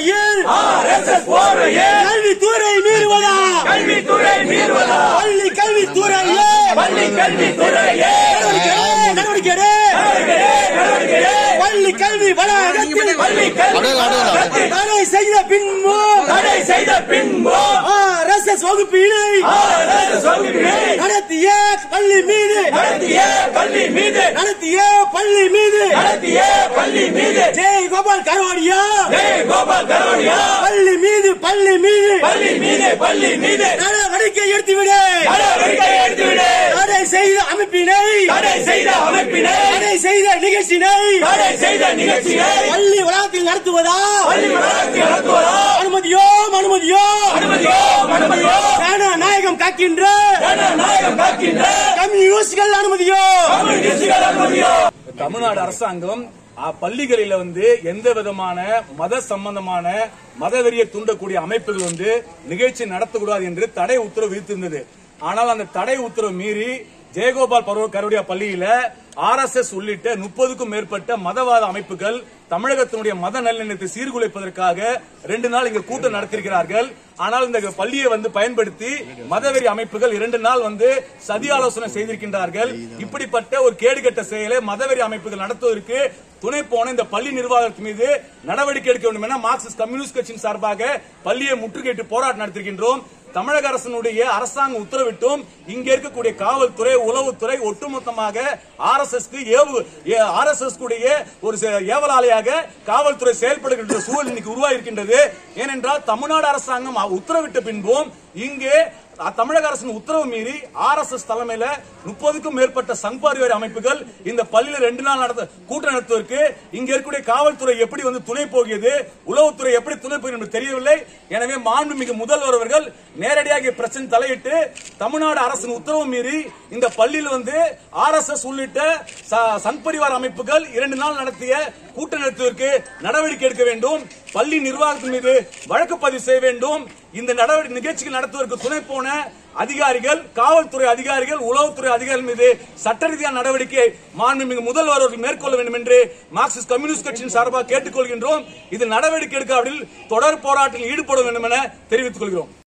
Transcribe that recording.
போர்வையில் ஆர்எஸ்எஸ் போர்வையில் கல்வித்துறை மீறுவதா கல்வித்துறை மீறுவதா பள்ளி கல்வித்துறையே பள்ளி கல்வித்துறையே நடவடிக்கை எடு, நடவடிக்கை எடு. பள்ளி கல்வி வளாகத்தில் பள்ளி கல்வி தடை செய்த பின்பு தடை செய்த பின்பு ஆர்எஸ்எஸ் வகுப்பினை ஆர்எஸ்எஸ் வகுப்பினை நடத்திய பள்ளி மீது நடத்திய பள்ளி மீது நடத்திய பள்ளி மீது நடத்திய பள்ளி மீது ஜெய் கோபால் கரோடியா ஜெய் கோபால் கரோடியா பள்ளி மீது பள்ளி மீது பள்ளி மீது பள்ளி மீது நடவடிக்கை எடுத்துவிடு நடவடிக்கை எடுத்துவிடு தடை செய்த அமைப்பினை தடை செய்த அமைப்பினை தடை செய்த நிகழ்ச்சினை தடை செய்த நிகழ்ச்சியை பள்ளி வளாகத்தில் நடத்துவதா பள்ளி வளாகத்தில் நடத்துவதா அனுமதியோ அனுமதியோ அனுமதியோ அனுமதியோ நாயகம் காக்கின்ற நாயகம் காக்கின்ற கம்யூனிஸ்டுகள் அனுமதியோ தமிழ் கட்சிகள் அனுமதியோ தமிழ்நாடு அரசாங்கம் அ, பள்ளிகளில வந்து எந்த விதமான மத சம்பந்தமான மதவெறியை தூண்டக்கூடிய அமைப்புகள் வந்து நிகழ்ச்சி நடத்தக்கூடாது என்று தடை உத்தரவு விதித்திருந்தது ஆனால் அந்த தடை உத்தரவு மீறி ஜெயகோபால் பருவ கருடியா பள்ளியில ஆர்எஸ்எஸ் உள்ளிட்ட முப்பதுக்கும் மேற்பட்ட மதவாத அமைப்புகள் தமிழகத்தினுடைய மத நல்லெண்ணத்தை சீர்குலைப்பதற்காக ரெண்டு நாள் இங்க கூட்டம் நடத்திருக்கிறார்கள் ஆனால் இந்த பள்ளியை வந்து பயன்படுத்தி மதவெறி அமைப்புகள் இரண்டு நாள் வந்து சதி ஆலோசனை செய்திருக்கின்றார்கள் இப்படிப்பட்ட ஒரு கேடுகட்ட செயலை மதவெறி அமைப்புகள் நடத்துவதற்கு துணை போன இந்த பள்ளி நிர்வாகத்தின் மீது நடவடிக்கை எடுக்க வேண்டும் என மார்க்சிஸ்ட் கம்யூனிஸ்ட் கட்சியின் சார்பாக பள்ளியை முற்றுகையிட்டு போராட்டம் நடத்திருக்கின்றோம் தமிழக அரசினுடைய அரசாங்கம் உத்தரவிட்டும் இங்க இருக்கக்கூடிய காவல்துறை உளவுத்துறை ஒட்டுமொத்தமாக R S S R S S ஒரு செ- ஏவலாளியாக காவல்துறை செயல்படுகின்ற சூழல் இன்னைக்கு உருவாகிருக்கின்றது ஏனென்றால் தமிழ்நாடு அரசாங்கம் உத்தரவிட்ட பின்பும் இங்கே அ- தமிழக அரசின் உத்தரவு மீறி ஆர் எஸ் எஸ் தலைமையில முப்பதுக்கும் மேற்பட்ட சங் பரிவார அமைப்புகள் இந்த பள்ளியில ரெண்டு நாள் நடத்த கூட்டம் நடத்துவதற்கு இங்க இருக்கக்கூடிய காவல்துறை எப்படி வந்து துணை போகியது உளவுத்துறை எப்படி துணை போகிறது என்று தெரியவில்லை எனவே மாண்புமிகு முதல்வர் அவர்கள் நேரடியாக பிரச்சனை தலையிட்டு தமிழ்நாடு அரசின் உத்தரவு மீறி இந்த பள்ளியில் வந்து ஆர் எஸ் எஸ் உள்ளிட்ட ச- சங் பரிவார அமைப்புகள் இரண்டு நாள் நடத்திய கூட்டம் நடத்துவதற்கு நடவடிக்கை எடுக்க வேண்டும் பள்ளி நிர்வாகத்தின் மீது வழக்கு பதிவு செய்ய வேண்டும் இந்த நடவடிக்கை நிகழ்ச்சிகள் நடத்துவதற்கு துணை போன அதிகாரிகள் காவல்துறை அதிகாரிகள் உளவுத்துறை அதிகாரிகள் மீது சட்ட ரீதியான நடவடிக்கை மாண்புமிகு முதல்வர் அவர்கள் மேற்கொள்ள வேண்டும் என்று மார்க்சிஸ்ட் கம்யூனிஸ்ட் கட்சியின் சார்பாக கேட்டுக்கொள்கின்றோம் இது நடவடிக்கை எடுக்காவிடில் தொடர் போராட்டத்தில் ஈடுபட வேண்டும் என தெரிவித்துக் கொள்கிறோம்